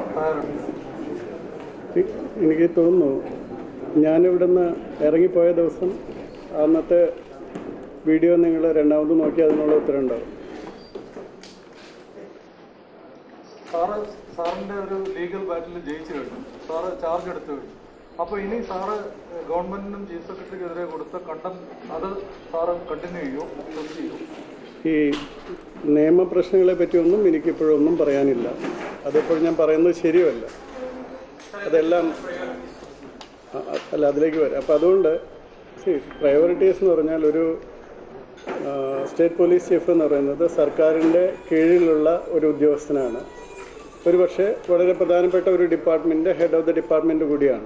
തയ്യാറുണ്ട് A- എനിക്ക് തോന്നുന്നു ഞാനിവിടുന്ന് ഇറങ്ങിപ്പോയ ദിവസം അന്നത്തെ വീഡിയോ നിങ്ങൾ രണ്ടാമത് നോക്കി അതിനുള്ള ഉത്തരം ഉണ്ടാവും സാറ് സാറിന്റെ ഒരു ലീഗൽ ബാറ്റിൽ ജയിച്ചു കഴിഞ്ഞു സാറ് ചാർജ് എടുത്തു കഴിഞ്ഞു അപ്പോൾ ഇനി സാറ് ഗവൺമെന്റിനും ചീഫ് സെക്രട്ടറിക്കെതിരെ കൊടുത്ത കണ്ടം അത് സാറ് കണ്ടിന്യൂ ചെയ്യോ പ്രൊസീഡ് ചെയ്യോ ഈ നിയമപ്രശ്നങ്ങളെ പറ്റിയൊന്നും എനിക്കിപ്പോഴൊന്നും പറയാനില്ല അതിപ്പോൾ ഞാൻ പറയുന്നത് ശരിയല്ല അതെല്ലാം അ- അ- അല്ല അതിലേക്ക് വരാം അപ്പം അതുകൊണ്ട് പ്രയോറിറ്റീസ് എന്ന് പറഞ്ഞാൽ ഒരു ആ, സ്റ്റേറ്റ് പോലീസ് ചീഫ് എന്ന് പറയുന്നത് സർക്കാരിൻ്റെ കീഴിലുള്ള ഒരു ഉദ്യോഗസ്ഥനാണ് ഒരു പക്ഷേ വളരെ പ്രധാനപ്പെട്ട ഒരു department head of the department കൂടിയാണ്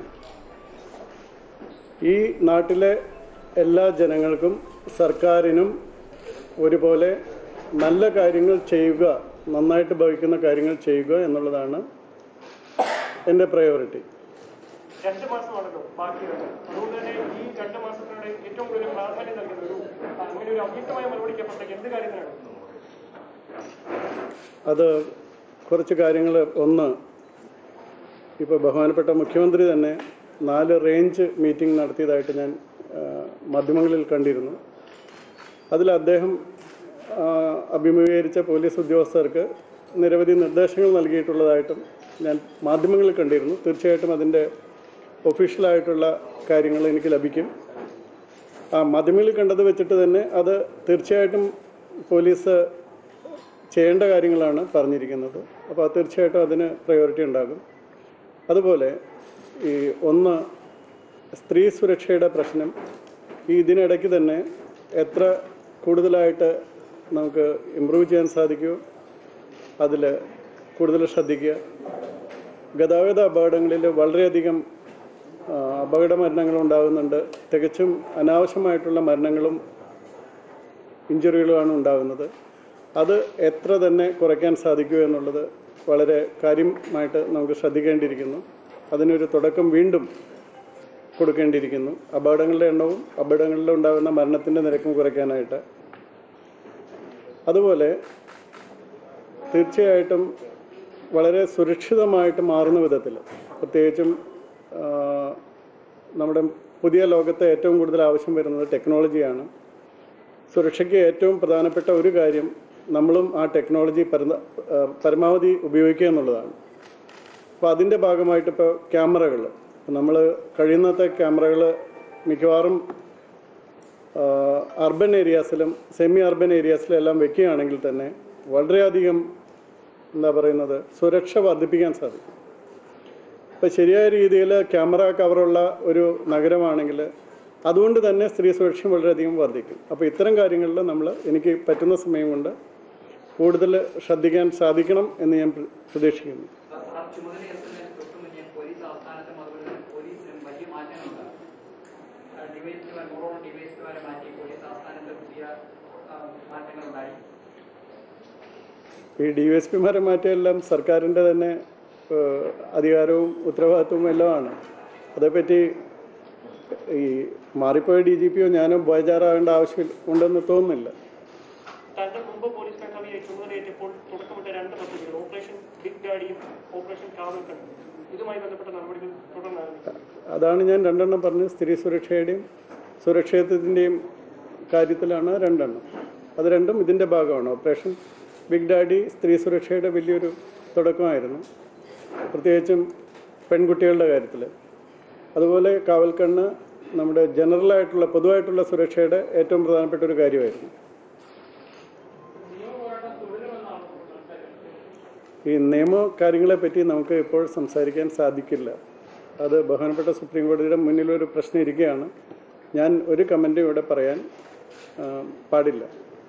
ഈ നാട്ടിലെ എല്ലാ ജനങ്ങൾക്കും സർക്കാരിനും ഒരുപോലെ നല്ല കാര്യങ്ങൾ ചെയ്യുക നന്നായിട്ട് ഭവിക്കുന്ന കാര്യങ്ങൾ ചെയ്യുക എന്നുള്ളതാണ് എൻ്റെ പ്രയോറിറ്റി രണ്ട് മാസമാണല്ലോ ബാക്കിയുള്ളത് അതുകൊണ്ട് തന്നെ ഈ രണ്ട് മാസത്തിനിടെ ഏറ്റവും കൂടുതൽ പ്രാധാന്യം നൽകുന്ന ഒരു അങ്ങനെ ഒരു അവ്യക്തമായ മറുപടിക്ക് അപ്പുറത്തേക്ക് എന്ത് കാര്യത്തിനാണ് അത് കുറച്ച് കാര്യങ്ങൾ ഒന്ന് ഇപ്പോൾ ബഹുമാനപ്പെട്ട മുഖ്യമന്ത്രി തന്നെ നാല് റേഞ്ച് മീറ്റിംഗ് നടത്തിയതായിട്ട് ഞാൻ ആ, മാധ്യമങ്ങളിൽ കണ്ടിരുന്നു അതിൽ അദ്ദേഹം ആ, അഭിമുഖീകരിച്ച പോലീസ് ഉദ്യോഗസ്ഥർക്ക് നിരവധി നിർദ്ദേശങ്ങൾ നൽകിയിട്ടുള്ളതായിട്ടും ഞാൻ മാധ്യമങ്ങളിൽ കണ്ടിരുന്നു തീർച്ചയായിട്ടും അതിൻ്റെ ഒഫീഷ്യലായിട്ടുള്ള കാര്യങ്ങൾ എനിക്ക് ലഭിക്കും ആ മാധ്യമങ്ങളിൽ കണ്ടത് വെച്ചിട്ട് തന്നെ അത് തീർച്ചയായിട്ടും പോലീസ് ചെയ്യേണ്ട കാര്യങ്ങളാണ് പറഞ്ഞിരിക്കുന്നത് അപ്പോൾ അത് തീർച്ചയായിട്ടും അതിന് പ്രയോറിറ്റി ഉണ്ടാകും അതുപോലെ ഈ ഒന്ന് സ്ത്രീ സുരക്ഷയുടെ പ്രശ്നം ഈ ഇതിനിടയ്ക്ക് തന്നെ എത്ര കൂടുതലായിട്ട് നമുക്ക് ഇമ്പ്രൂവ് ചെയ്യാൻ സാധിക്കുമോ അതിൽ കൂടുതൽ ശ്രദ്ധിക്കുക ഗതാഗത അപകടങ്ങളിൽ വളരെയധികം ആ, അപകട മരണങ്ങൾ ഉണ്ടാകുന്നുണ്ട് തികച്ചും അനാവശ്യമായിട്ടുള്ള മരണങ്ങളും ഇഞ്ചുറികളുമാണ് ഉണ്ടാകുന്നത് അത് എത്ര തന്നെ കുറയ്ക്കാൻ സാധിക്കൂ എന്നുള്ളത് വളരെ കാര്യമായിട്ട് നമുക്ക് ശ്രദ്ധിക്കേണ്ടിയിരിക്കുന്നു അതിനൊരു തുടക്കം വീണ്ടും കൊടുക്കേണ്ടിയിരിക്കുന്നു അപകടങ്ങളുടെ എണ്ണവും അപകടങ്ങളിൽ ഉണ്ടാകുന്ന മരണത്തിൻ്റെ നിരക്കും കുറയ്ക്കാനായിട്ട് അതുപോലെ തീർച്ചയായിട്ടും വളരെ സുരക്ഷിതമായിട്ട് മാറുന്ന വിധത്തിൽ പ്രത്യേകിച്ചും ആ, നമ്മുടെ പുതിയ ലോകത്തെ ഏറ്റവും കൂടുതൽ ആവശ്യം വരുന്നത് ടെക്നോളജിയാണ് സുരക്ഷയ്ക്ക് ഏറ്റവും പ്രധാനപ്പെട്ട ഒരു കാര്യം നമ്മളും ആ ടെക്നോളജി പരന്ന ആ, പരമാവധി ഉപയോഗിക്കുക എന്നുള്ളതാണ് അപ്പോൾ അതിൻ്റെ ഭാഗമായിട്ട് ഇപ്പോൾ ക്യാമറകൾ നമ്മൾ കഴിയുന്നത്തെ ക്യാമറകൾ മിക്കവാറും അർബൻ ഏരിയാസിലും സെമി അർബൻ ഏരിയാസിലും എല്ലാം വെക്കുകയാണെങ്കിൽ തന്നെ വളരെയധികം എന്താ പറയുന്നത് സുരക്ഷ വർദ്ധിപ്പിക്കാൻ സാധിക്കും ഇപ്പം ശരിയായ രീതിയിൽ ക്യാമറ കവറുള്ള ഒരു നഗരമാണെങ്കിൽ അതുകൊണ്ട് തന്നെ സ്ത്രീ സുരക്ഷയും വളരെയധികം വർദ്ധിക്കും അപ്പോൾ ഇത്തരം കാര്യങ്ങളിൽ നമ്മൾ എനിക്ക് പറ്റുന്ന സമയം കൊണ്ട് കൂടുതൽ ശ്രദ്ധിക്കാൻ സാധിക്കണം എന്ന് ഞാൻ പ്ര- പ്രതീക്ഷിക്കുന്നു സാർ ചുമതലയേൽക്കുന്നതിന് തൊട്ടു മുന്നേ പോലീസ് ആസ്ഥാനത്തും അതുപോലെ തന്നെ പോലീസിലും വലിയ മാറ്റങ്ങളുണ്ട് ഡിവൈസിന് കൊറോണ ഡിവൈസിന് വരെ മാറ്റി പോലീസ് ആസ്ഥാനത്ത് പുതിയ ആ, മാറ്റങ്ങളുണ്ടായി ഈ ഡി എസ് പിമാരെ മാറ്റിയെല്ലാം സർക്കാരിൻ്റെ തന്നെ ഏഹ്, അധികാരവും ഉത്തരവാദിത്വവും എല്ലാമാണ് അതേപ്പറ്റി ഈ മാറിപ്പോയ ഡി ജി പിയോ ഞാനോ ബേജാറാകേണ്ട ആവശ്യം ഉണ്ടെന്ന് തോന്നുന്നില്ല താങ്കൾ മുമ്പ് പോലീസ് മേധാവിയെ ചുമതലയേറ്റപ്പോൾ തുടക്കമിട്ട രണ്ട് പദ്ധതികൾ ഓപ്പറേഷൻ ബിഗ് ഡാഡിയും ഓപ്പറേഷൻ കാവൽക്കൺ ഇതുമായി ബന്ധപ്പെട്ട നടപടികൾ തുടർന്ന് ആരംഭിച്ചു അതാണ് ഞാൻ രണ്ടെണ്ണം പറഞ്ഞത് സ്ത്രീ സുരക്ഷയുടെയും സുരക്ഷിതത്തിൻ്റെയും കാര്യത്തിലാണ് രണ്ടെണ്ണം അത് രണ്ടും ഇതിൻ്റെ ഭാഗമാണ് ഓപ്പറേഷൻ ബിഗ് ഡാഡി സ്ത്രീ സുരക്ഷയുടെ വലിയൊരു തുടക്കമായിരുന്നു പ്രത്യേകിച്ചും പെൺകുട്ടികളുടെ കാര്യത്തിൽ അതുപോലെ കാവൽക്കണ്ണ് നമ്മുടെ ജനറലായിട്ടുള്ള പൊതുവായിട്ടുള്ള സുരക്ഷയുടെ ഏറ്റവും പ്രധാനപ്പെട്ട ഒരു കാര്യമായിരുന്നു ഈ നിയമ കാര്യങ്ങളെ പറ്റി നമുക്ക് ഇപ്പോൾ സംസാരിക്കാൻ സാധിക്കില്ല അത് ബഹുമാനപ്പെട്ട സുപ്രീം കോടതിയുടെ മുന്നിൽ ഒരു പ്രശ്നം ഇരിക്കുകയാണ് ഞാൻ ഒരു കമൻറ്റും ഇവിടെ പറയാൻ ആ, പാടില്ല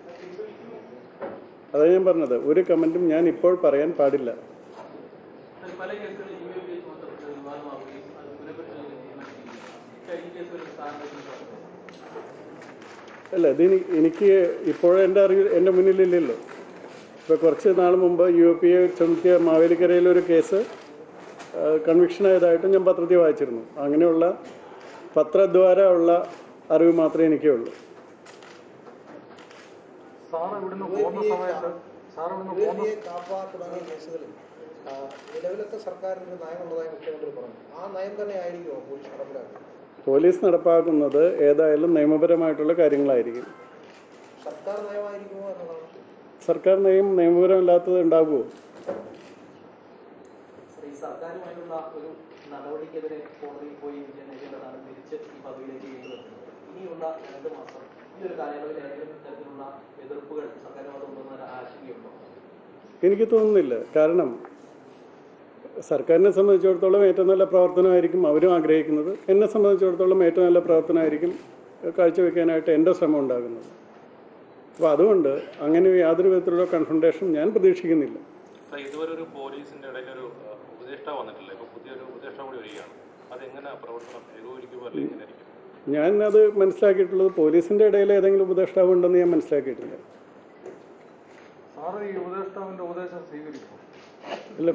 അതാണ് ഞാൻ പറഞ്ഞത് ഒരു കമൻറ്റും ഞാൻ ഇപ്പോൾ പറയാൻ പാടില്ല പല കേസുകളിൽ യു എ പി ചുമത്തപ്പെട്ട് വിവാദമാവുകയും അത് പുനഃപരിശോധന തീരുമാനിക്കുകയും ഈ കേസുകളിൽ സ്ഥാനത്ത് അല്ല ഇത് ഇനി- എനിക്ക് ഇപ്പോഴും എൻ്റെ അറിവ് എൻ്റെ മുന്നിലില്ലല്ലോ ഇപ്പോൾ കുറച്ച് നാൾ മുമ്പ് യു പി എ ചുമത്തിയ മാവേലിക്കരയിലെ ഒരു കേസ് കൺവിക്ഷൻ ആയതായിട്ട് ഞാൻ പത്രത്തിൽ വായിച്ചിരുന്നു അങ്ങനെയുള്ള പത്രദ്വാര ഉള്ള അറിവ് മാത്രമേ എനിക്കുള്ളൂ സാർ ഇവിടുന്ന് പോകുന്ന സമയത്ത് സാർ ഇവിടുന്ന് പോകുന്ന കാപ്പ തുടങ്ങിയ കേസുകളിൽ ആ, നിലവിലത്തെ സർക്കാരിന് ഒരു നയമുള്ളതായി മുഖ്യമന്ത്രി പറഞ്ഞു ആ നയം തന്നെ ആയിരിക്കുമോ പോലീസ് നടപ്പിലാക്കുന്നത് പോലീസ് നടപ്പാക്കുന്നത് ഏതായാലും നിയമപരമായിട്ടുള്ള കാര്യങ്ങളായിരിക്കും സർക്കാർ നയമായിരിക്കുമോ എന്നതാണ് സർക്കാർ നയം നിയമപരമല്ലാത്തത് ഉണ്ടാകുമോ ഈ സർക്കാരുമായുള്ള ഒരു നടപടിക്കെതിരെ കോടതിയിൽ പോയി വിജയം നേടേണ്ടതാണ് തിരിച്ച് ഈ പദവിയിലേക്ക് വീണ്ടും എത്തുന്നത് ഇനിയുള്ള രണ്ട് മാസം ഈ ഒരു കാലയളവിൽ ഏതെങ്കിലും തരത്തിലുള്ള എതിർപ്പുകൾ സർക്കാരുമായിട്ട് ഉണ്ടെന്ന ആശങ്കയുണ്ടോ എനിക്ക് തോന്നുന്നില്ല കാരണം സർക്കാരിനെ സംബന്ധിച്ചിടത്തോളം ഏറ്റവും നല്ല പ്രവർത്തനമായിരിക്കും അവരും ആഗ്രഹിക്കുന്നത് എന്നെ സംബന്ധിച്ചിടത്തോളം ഏറ്റവും നല്ല പ്രവർത്തനമായിരിക്കും കാഴ്ചവെക്കാനായിട്ട് എൻ്റെ ശ്രമം ഉണ്ടാകുന്നത് അപ്പോൾ അതുകൊണ്ട് അങ്ങനെ യാതൊരു വിധത്തിലുള്ള കൺഫ്രണ്ടേഷൻ ഞാൻ പ്രതീക്ഷിക്കുന്നില്ല സാർ, ഇതുവരെ ഒരു പോലീസിന്റെ ഇടയിൽ ഒരു അഹ്, ഉപദേഷ്ടാവ് വന്നിട്ടില്ല ഇപ്പൊ പുതിയൊരു ഉപദേഷ്ടാവ് കൂടി വരികയാണ് അതെങ്ങനെ പ്രവർത്തനം ഏകോപിക്കുമോ അല്ലെങ്കിൽ എങ്ങനെയായിരിക്കും ഞാൻ അത് മനസ്സിലാക്കിയിട്ടുള്ളത് പോലീസിൻ്റെ ഇടയിൽ ഏതെങ്കിലും ഉപദേഷ്ടാവ് ഉണ്ടെന്ന് ഞാൻ മനസ്സിലാക്കിയിട്ടില്ല സാറ് ഈ ഉപദേഷ്ടാവിന്റെ ഉപദേശം സ്വീകരിക്കും അല്ല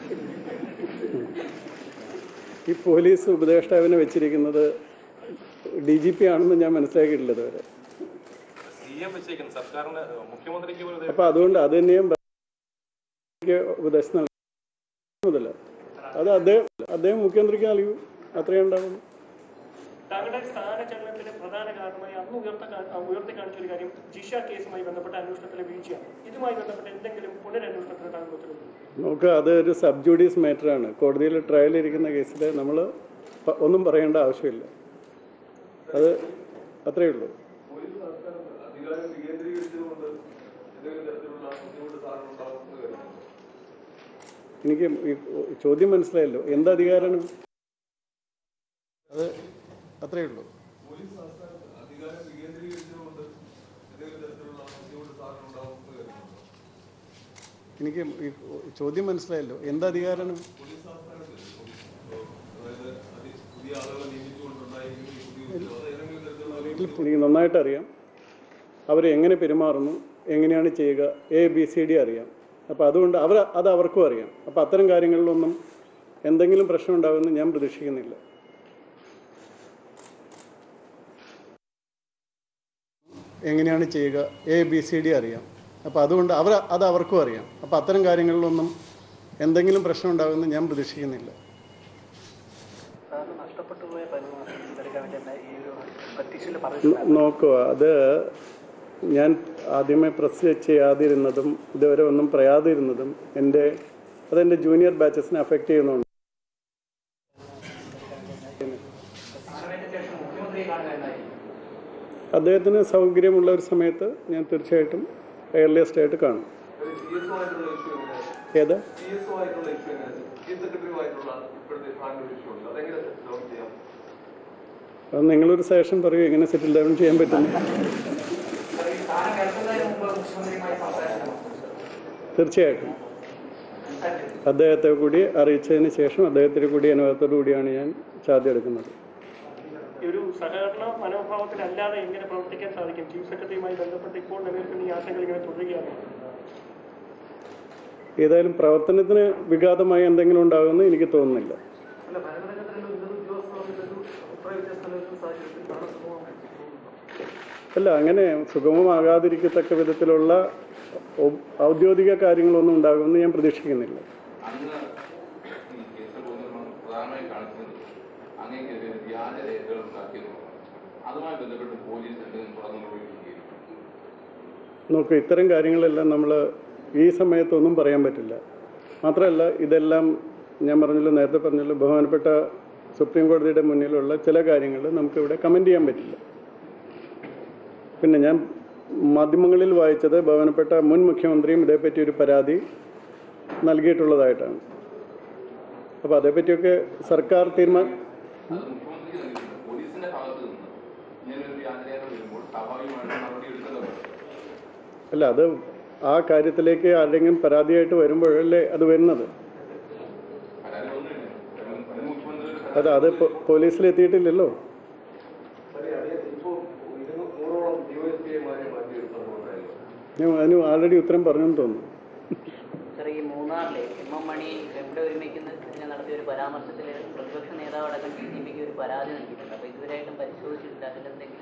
ഈ പോലീസ് ഉപദേഷ്ടാവിനെ വെച്ചിരിക്കുന്നത് ഡി ജി പി ആണെന്ന് ഞാൻ മനസ്സിലാക്കിയിട്ടില്ല ഇതുവരെ സി എം വെച്ചേക്കുന്നത് സർക്കാരിന് അഹ്, മുഖ്യമന്ത്രിക്ക് പോലും ഇത് അപ്പൊ അതുകൊണ്ട് അത് തന്നെയും എനിക്ക് ഉപദേശം നൽകുന്നില്ല അത് അദ്ദേഹം അദ്ദേഹം മുഖ്യമന്ത്രിക്ക് നൽകൂ അത്രയേ ഉണ്ടാവുള്ളൂ താങ്കളുടെ സ്ഥാനചലനത്തിന് പ്രധാന കാരണമായി അന്ന് ഉയർത്ത ഉയർത്തി കാണിച്ച ഒരു കാര്യം ജിഷ കേസുമായി ബന്ധപ്പെട്ട അന്വേഷണത്തിലെ വീഴ്ചയാണ് ഇതുമായി ബന്ധപ്പെട്ട് എന്തെങ്കിലും പുനരന്വേഷണത്തിന് താങ്കൾ ഉത്തരവിടുന്നു നമുക്ക് അത് ഒരു സബ് ജുഡീസ് മാറ്ററാണ് കോടതിയിൽ ട്രയൽ ഇരിക്കുന്ന കേസിൽ നമ്മൾ ഒന്നും പറയേണ്ട ആവശ്യമില്ല അത് അത്രയേ ഉള്ളൂ അധികാരം വികേന്ദ്രീകരിച്ചതുകൊണ്ട് എന്തെങ്കിലും തരത്തിലുള്ള ബുദ്ധിമുട്ട് സാറിന് ഉണ്ടാകുമെന്ന് കരുതുന്നു എനിക്ക് ഈ ചോദ്യം മനസ്സിലായല്ലോ എന്ത് അധികാരമാണ് അത് അത്രയേ ഉള്ളൂ പോലീസ് ആസ്ഥാനത്ത് അധികാരം വികേന്ദ്രീകരിച്ചതുകൊണ്ട് എന്തെങ്കിലും തരത്തിലുള്ള ബുദ്ധിമുട്ട് സാറിന് ഉണ്ടാകുമെന്ന് കരുതുന്നു എനിക്ക് ഈ ചോദ്യം മനസ്സിലായല്ലോ എന്ത് അധികാരമാണ് പോലീസ് ആസ്ഥാനത്ത് അതായത് അതി പുതിയ ആളുകളെ നിയമിച്ചുകൊണ്ടുണ്ടായിരിക്കുന്ന ഈ പുതിയ ഉദ്യോഗം അത് ഏതെങ്കിലും തരത്തിലുള്ള എനിക്ക് നന്നായിട്ട് അറിയാം അവർ എങ്ങനെ പെരുമാറുന്നു എങ്ങനെയാണ് ചെയ്യുക എ ബി സി ഡി അറിയാം അപ്പോൾ അതുകൊണ്ട് അവർ അത് അവർക്കും അറിയാം അപ്പോൾ അത്തരം കാര്യങ്ങളിലൊന്നും എന്തെങ്കിലും പ്രശ്നം ഉണ്ടാകുമെന്ന് ഞാൻ പ്രതീക്ഷിക്കുന്നില്ല എങ്ങനെയാണ് ചെയ്യുക എ ബി സി ഡി അറിയാം അപ്പോൾ അതുകൊണ്ട് അവർ അത് അവർക്കും അറിയാം അപ്പോൾ അത്തരം കാര്യങ്ങളിലൊന്നും എന്തെങ്കിലും പ്രശ്നം ഉണ്ടാകുമെന്ന് ഞാൻ പ്രതീക്ഷിക്കുന്നില്ല സാറിന് നഷ്ടപ്പെട്ടു പോയ പരിമാണം നൽകാൻ വേണ്ടി ഈ ഒരു പരീക്ഷയിൽ നോ- നോക്കുക അത് ഞാൻ ആദ്യമേ പ്രസ് ചെയ്യാതിരുന്നതും ഇതുവരെ ഒന്നും പറയാതിരുന്നതും എൻ്റെ അതെൻ്റെ ജൂനിയർ ബാച്ചസിനെ അഫക്റ്റ് ചെയ്യുന്നുണ്ട് സ്ഥാനമേറ്റ ശേഷം മുഖ്യമന്ത്രിയെ കാണുക എന്നായിരിക്കും അദ്ദേഹത്തിന് സൗകര്യമുള്ള ഒരു സമയത്ത് ഞാൻ തീർച്ചയായിട്ടും എയർലിയസ്റ്റ് ആയിട്ട് കാണും ഒരു സി എസ് ഒ ആയിട്ടുള്ള ഇഷ്യൂ എങ്ങനെയാണ് ഏത് സി എസ് ഒ ആയിട്ടുള്ള ഇഷ്യൂ എങ്ങനെയാണ് ചീഫ് സെക്രട്ടറിയുമായിട്ടുള്ള ഇപ്പോഴത്തെ സാറിന്റെ ഒരു ഇഷ്യൂ ഉണ്ട് അതെങ്ങനെ സെറ്റ് ഡൗൺ ചെയ്യാം അത് നിങ്ങളൊരു സജഷൻ പറയൂ എങ്ങനെ സെറ്റിൽ ഡൗൺ ചെയ്യാൻ പറ്റുന്നു സാർ, ഈ സ്ഥാനം കേൾക്കുന്നതിന് മുമ്പ് മുഖ്യമന്ത്രിയുമായി സംസാരിക്കണം തീർച്ചയായിട്ടും അദ്ദേഹത്തെ കൂടി അറിയിച്ചതിന് ശേഷം അദ്ദേഹത്തിന് കൂടി അനുഭവത്തോടു കൂടിയാണ് ഞാൻ ചാർജ് എടുക്കുന്നത് ഈ ഒരു സഹകരണ മനോഭാവത്തിലല്ലാതെ എങ്ങനെ പ്രവർത്തിക്കാൻ സാധിക്കും ചീഫ് സെക്രട്ടറിയുമായി ബന്ധപ്പെട്ട് ഇപ്പോൾ നിലനിൽക്കുന്ന ഈ ആശങ്കകൾ ഇങ്ങനെ തുടരുകയാണ് ഏതായാലും പ്രവർത്തനത്തിന് വിഘാതമായി എന്തെങ്കിലും ഉണ്ടാകുമെന്ന് എനിക്ക് തോന്നുന്നില്ല അല്ല ഭരണഘടനയിലെ ഉന്നത ഉദ്യോഗസ്ഥർ ഒരു അഭിപ്രായ വ്യത്യാസം നിലനിൽക്കുന്ന സാഹചര്യത്തിൽ ഭരണസമൂഹം അല്ല അങ്ങനെ സുഗമമാകാതിരിക്കത്തക്ക വിധത്തിലുള്ള ഔ- ഔദ്യോഗിക കാര്യങ്ങളൊന്നും ഉണ്ടാകുമെന്ന് ഞാൻ പ്രതീക്ഷിക്കുന്നില്ല അന്ന് ഈ കേസിൽ പോകുന്ന പ്രധാനമായും കാണിക്കുന്നത് അങ്ങേക്കെതിരെ വ്യാജ രേഖകൾ ഉണ്ടാക്കിയെന്നുള്ളതാണ് അതുമായി ബന്ധപ്പെട്ട് പോലീസ് എന്തെങ്കിലും തുടർന്നു സ്വീകരിക്കും നോക്കൂ ഇത്തരം കാര്യങ്ങളെല്ലാം നമ്മൾ ഈ സമയത്തൊന്നും പറയാൻ പറ്റില്ല മാത്രമല്ല ഇതെല്ലാം ഞാൻ പറഞ്ഞല്ലോ നേരത്തെ പറഞ്ഞല്ലോ ബഹുമാനപ്പെട്ട സുപ്രീം കോടതിയുടെ മുന്നിലുള്ള ചില കാര്യങ്ങൾ നമുക്കിവിടെ കമൻറ്റ് ചെയ്യാൻ പറ്റില്ല പിന്നെ ഞാൻ മാധ്യമങ്ങളിൽ വായിച്ചത് ബഹുമാനപ്പെട്ട മുൻ മുഖ്യമന്ത്രിയും ഇതേപ്പറ്റി ഒരു പരാതി നൽകിയിട്ടുള്ളതായിട്ടാണ് അപ്പോൾ അതേപ്പറ്റിയൊക്കെ സർക്കാർ തീരുമാനം അത് മുഖ്യമന്ത്രിക്ക് നൽകിയിട്ടുണ്ട് പോലീസിന്റെ ഭാഗത്ത് നിന്ന് ഇങ്ങനൊരു വ്യാജ രേഖ വരുമ്പോൾ സ്വാഭാവികമായിട്ടും നടപടി എടുക്കേണ്ടതുണ്ട് അല്ല അത് ആ കാര്യത്തിലേക്ക് ആരെങ്കിലും പരാതിയായിട്ട് വരുമ്പോഴല്ലേ അത് വരുന്നത് പരാതി ഒന്നുമില്ല മുൻ മുഖ്യമന്ത്രി ഒരു അത് അത് പോ- പോലീസിലെത്തിയിട്ടില്ലല്ലോ ഇപ്പോൾ നൂറോളം ഡിവൈഎസ്പിമാരെ മാറ്റി ഒരു സംഭവം ഉണ്ടായല്ലോ ഞാൻ അതിന് ആൾറെഡി ഉത്തരം പറഞ്ഞെന്ന് തോന്നുന്നു സാർ ഈ മൂന്നാറിലെ എം എം മണി എവിടെ ഒരുമിക്കുന്നതിന് നടത്തിയ ഒരു പരാമർശത്തിൽ പ്രതിപക്ഷ നേതാവ് അടക്കം ഡി ജി പിക്ക് ഒരു പരാതി നൽകിയിട്ടുണ്ട് അപ്പോൾ ഇതുവരെയായിട്ടും പരിശോധിച്ചിട്ടില്ല അതിലെന്തെങ്കിലും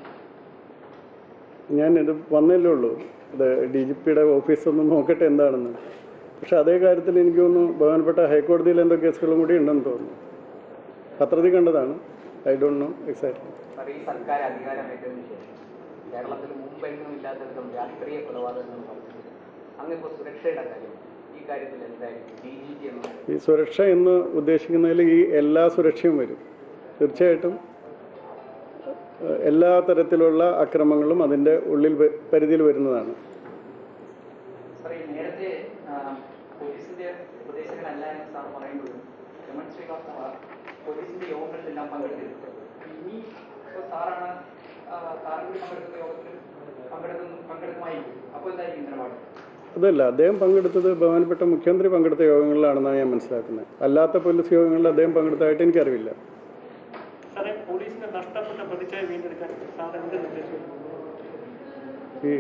ഞാൻ ഇത് വന്നല്ലേ ഉള്ളൂ ഇത് ഡി ജി പിയുടെ ഓഫീസ് ഒന്ന് നോക്കട്ടെ എന്താണെന്ന് പക്ഷെ അതേ കാര്യത്തിൽ എനിക്ക് തോന്നുന്നു ബഹുമാനപ്പെട്ട ഹൈക്കോടതിയിൽ എന്തോ കേസുകളും കൂടി ഉണ്ടെന്ന് തോന്നുന്നു പത്രത്തിൽ കണ്ടതാണ് I don't know exactly sir ഈ സർക്കാർ അധികാരമേറ്റതിന് ശേഷം കേരളത്തിൽ മുമ്പെങ്ങും ഇല്ലാത്ത വിധം രാഷ്ട്രീയ കൊലപാതകങ്ങൾ നടത്തുന്നു അങ്ങിപ്പോൾ സുരക്ഷയുടെ കാര്യം ഈ കാര്യത്തിൽ എന്തായിരിക്കും ഡി ജി പി എന്ന ഈ സുരക്ഷ എന്ന് ഉദ്ദേശിക്കുന്നതിൽ ഈ എല്ലാ സുരക്ഷയും വരും തീർച്ചയായിട്ടും ഏഹ്, എല്ലാ തരത്തിലുള്ള അക്രമങ്ങളും അതിൻ്റെ ഉള്ളിൽ വ- പരിധിയിൽ വരുന്നതാണ് സാർ ഈ നേരത്തെ ആ, പോലീസിന്റെ ഉപദേശകനല്ല എന്ന് സാർ പറയുമ്പോഴും രമൺ ശ്രീവാസ്തവ പോലീസിന്റെ യോഗങ്ങളിലെല്ലാം പങ്കെടുത്തിരുന്നു ഇനി ഇപ്പോൾ സാറാണ് ആ, സാറും കൂടി പങ്കെടുക്കുന്ന യോഗത്തിൽ പങ്കെടുക്കുന്നു പങ്കെടുക്കുമായിരിക്കും അപ്പോൾ എന്തായിരിക്കും നിലപാട് അതല്ല അദ്ദേഹം പങ്കെടുത്തത് ബഹുമാനപ്പെട്ട മുഖ്യമന്ത്രി പങ്കെടുത്ത യോഗങ്ങളിലാണെന്നാണ് ഞാൻ മനസ്സിലാക്കുന്നത് അല്ലാത്ത പോലീസ് യോഗങ്ങളിൽ അദ്ദേഹം പങ്കെടുത്തതായിട്ട് എനിക്കറിവില്ല സാറേ പോലീസിന് നഷ്ടപ്പെട്ട പ്രതിച്ഛായ വീണ്ടെടുക്കാൻ സാർ എന്ത് നിർദ്ദേശം ഈ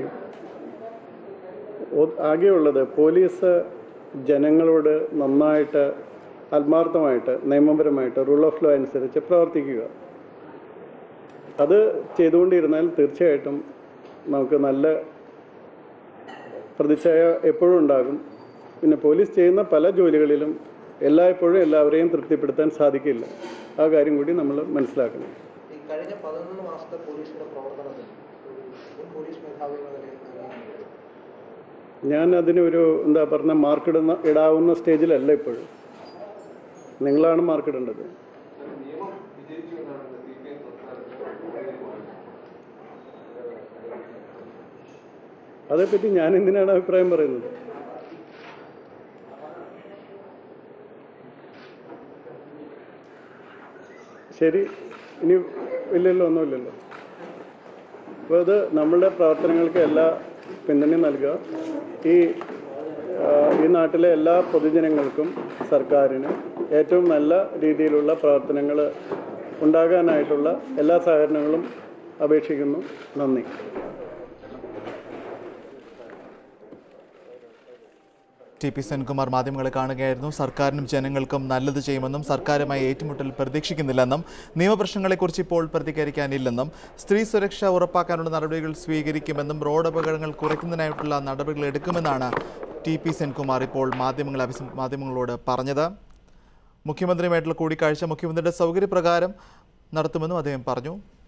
ഒ- ആകെയുള്ളത് പോലീസ് ജനങ്ങളോട് നന്നായിട്ട് ആത്മാർത്ഥമായിട്ട് നിയമപരമായിട്ട് റൂൾ ഓഫ് ലോ അനുസരിച്ച് പ്രവർത്തിക്കുക അത് ചെയ്തുകൊണ്ടിരുന്നാൽ തീർച്ചയായിട്ടും നമുക്ക് നല്ല പ്രതിച്ഛായ എപ്പോഴും ഉണ്ടാകും പിന്നെ പോലീസ് ചെയ്യുന്ന പല ജോലികളിലും എല്ലായ്പ്പോഴും എല്ലാവരെയും തൃപ്തിപ്പെടുത്താൻ സാധിക്കില്ല ആ കാര്യം കൂടി നമ്മൾ മനസ്സിലാക്കണം ഈ കഴിഞ്ഞ പതിനൊന്ന് മാസത്തെ പോലീസിന്റെ പ്രവർത്തനത്തിൽ ഒരു മുൻ പോലീസ് മേധാവി എന്ന നിലയിൽ അങ്ങ് ഞാൻ അതിനൊരു എന്താ പറഞ്ഞ മാർക്കിടുന്ന ഇടാവുന്ന സ്റ്റേജിലല്ല ഇപ്പോഴും നിങ്ങളാണ് മാർക്കിടേണ്ടത് നിയമം വിജയിച്ചു എന്നാണ് സി പി എം അതേപ്പറ്റി ഞാൻ എന്തിനാണ് അഭിപ്രായം പറയുന്നത് ശരി ഇനി ഇല്ലല്ലോ ഒന്നുമില്ലല്ലോ അപ്പോൾ അത് നമ്മളുടെ പ്രവർത്തനങ്ങൾക്ക് എല്ലാ പിന്തുണയും നൽകുക ഈ ആ, ഈ നാട്ടിലെ എല്ലാ പൊതുജനങ്ങൾക്കും സർക്കാരിന് ഏറ്റവും നല്ല രീതിയിലുള്ള പ്രവർത്തനങ്ങൾ ഉണ്ടാകാനായിട്ടുള്ള എല്ലാ സഹകരണങ്ങളും അപേക്ഷിക്കുന്നു നന്ദി ടി പി സെൻകുമാർ മാധ്യമങ്ങളെ കാണുകയായിരുന്നു സർക്കാരിനും ജനങ്ങൾക്കും നല്ലത് ചെയ്യുമെന്നും സർക്കാരുമായി ഏറ്റുമുട്ടൽ പ്രതീക്ഷിക്കുന്നില്ലെന്നും നിയമപ്രശ്നങ്ങളെക്കുറിച്ച് ഇപ്പോൾ പ്രതികരിക്കാനില്ലെന്നും സ്ത്രീ സുരക്ഷ ഉറപ്പാക്കാനുള്ള നടപടികൾ സ്വീകരിക്കുമെന്നും റോഡ് അപകടങ്ങൾ കുറയ്ക്കുന്നതിനായിട്ടുള്ള നടപടികൾ എടുക്കുമെന്നാണ് ടി പി സെൻകുമാർ ഇപ്പോൾ മാധ്യമങ്ങളെ അഭിസം മാധ്യമങ്ങളോട് പറഞ്ഞത് മുഖ്യമന്ത്രിയുമായിട്ടുള്ള കൂടിക്കാഴ്ച മുഖ്യമന്ത്രിയുടെ സൗകര്യപ്രകാരം നടത്തുമെന്നും അദ്ദേഹം പറഞ്ഞു